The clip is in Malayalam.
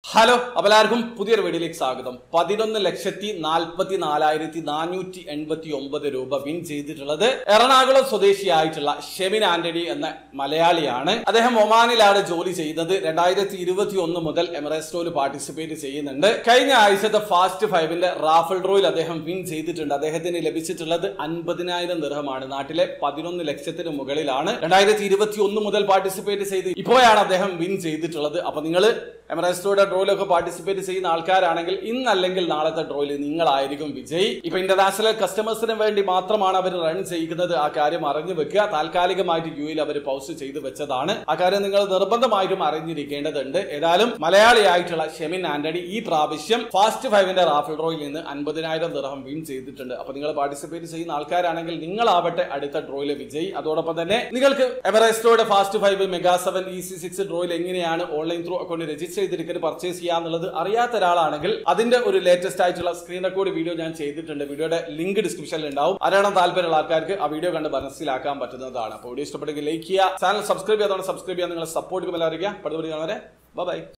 ഹലോ അപ്പൊ എല്ലാവർക്കും പുതിയൊരു വീഡിയോയിലേക്ക് സ്വാഗതം പതിനൊന്ന് ലക്ഷത്തി നാൽപ്പത്തി നാലായിരത്തി നാനൂറ്റി എൺപത്തി ഒമ്പത് രൂപ വിൻ ചെയ്തിട്ടുള്ളത് എറണാകുളം സ്വദേശിയായിട്ടുള്ള ഷെമിൻ ആന്റണി എന്ന മലയാളിയാണ് അദ്ദേഹം ഒമാനിലാണ് ജോലി ചെയ്യുന്നത് രണ്ടായിരത്തി ഇരുപത്തി ഒന്ന് മുതൽ എമറേസ്റ്റോയിൽ പാർട്ടിസിപ്പേറ്റ് ചെയ്യുന്നുണ്ട് കഴിഞ്ഞ ആഴ്ചത്തെ ഫാസ്റ്റ് ഫൈവിന്റെ റാഫൽ ഡ്രോയിൽ അദ്ദേഹം വിൻ ചെയ്തിട്ടുണ്ട് അദ്ദേഹത്തിന് ലഭിച്ചിട്ടുള്ളത് അൻപതിനായിരം ദിർഹമാണ് നാട്ടിലെ പതിനൊന്ന് ലക്ഷത്തിന് മുകളിലാണ് രണ്ടായിരത്തി ഇരുപത്തി ഒന്ന് മുതൽ പാർട്ടിസിപ്പേറ്റ് ചെയ്ത് ഇപ്പോഴാണ് അദ്ദേഹം വിൻ ചെയ്തിട്ടുള്ളത് അപ്പൊ നിങ്ങൾ എമറേസ്റ്റോയുടെ ഡ്രോയിലൊക്കെ പാർട്ടിസിപ്പേറ്റ് ചെയ്യുന്ന ആൾക്കാരാണെങ്കിൽ ഇന്നല്ലെങ്കിൽ നാളത്തെ ഡ്രോയിൽ നിങ്ങളായിരിക്കും വിജയി ഇപ്പൊ ഇന്റർനാഷണൽ കസ്റ്റമേഴ്സിന് വേണ്ടി മാത്രമാണ് അവർ റൺ ചെയ്യുന്നത് ആ കാര്യം അറിഞ്ഞു വെക്കുക താൽക്കാലികമായിട്ട് യു യിൽ അവർ പൗസ് ചെയ്തു വെച്ചതാണ് ആ കാര്യം നിങ്ങൾ നിർബന്ധമായിട്ടും അറിഞ്ഞിരിക്കേണ്ടതുണ്ട് ഏതായാലും മലയാളിയായിട്ടുള്ള ഷെമിൻ ആന്റണി ഈ പ്രാവശ്യം ഫാസ്റ്റ് ഫൈവിന്റെ റാഫൽ ഡ്രോയിൽ നിന്ന് അൻപതിനായിരം ദിർഹം വിൻ ചെയ്തിട്ടുണ്ട് അപ്പൊ നിങ്ങൾ പാർട്ടിസിപ്പേറ്റ് ചെയ്യുന്ന ആൾക്കാരാണെങ്കിൽ നിങ്ങളാവട്ടെ അടുത്ത ഡ്രോയിലെ വിജയി അതോടൊപ്പം തന്നെ നിങ്ങൾക്ക് എവറേസ്റ്റോയുടെ fast five mega seven E C six ഡ്രോയിൽ എങ്ങനെയാണ് ഓൺലൈൻ ത്രൂ അക്കൗണ്ട് രജിസ്റ്റർ ചെയ്തിരിക്കുന്നത് പർച്ചേസ് ചെയ്യാന്നുള്ളത് അറിയാത്ത ഒരാളാണെങ്കിൽ അതിന്റെ ഒരു ലേറ്റസ്റ്റ് ആയിട്ടുള്ള സ്ക്രീൻ റെക്കോർഡ് വീഡിയോ ഞാൻ ചെയ്തിട്ടുണ്ട് വീഡിയോയുടെ ലിങ്ക് ഡിസ്ക്രിപ്ഷനിൽ ഉണ്ടാവും അറിയണം താല്പര്യമുള്ള ആൾക്കാർക്ക് ആ വീഡിയോ കണ്ട് മനസ്സിലാക്കാൻ പറ്റുന്നതാണ് അപ്പോൾ വീഡിയോ ഇഷ്ടപ്പെട്ടെങ്കിൽ ലൈക്ക് ചെയ്യുക ചാനൽ സബ്സ്ക്രൈബ് ചെയ്യാതാണ് സബ്സ്ക്രൈബ് ചെയ്യാൻ നിങ്ങൾ സപ്പോർട്ട് എല്ലാവരും അടുത്ത വീഡിയോ കാണാൻ വരെ ബൈ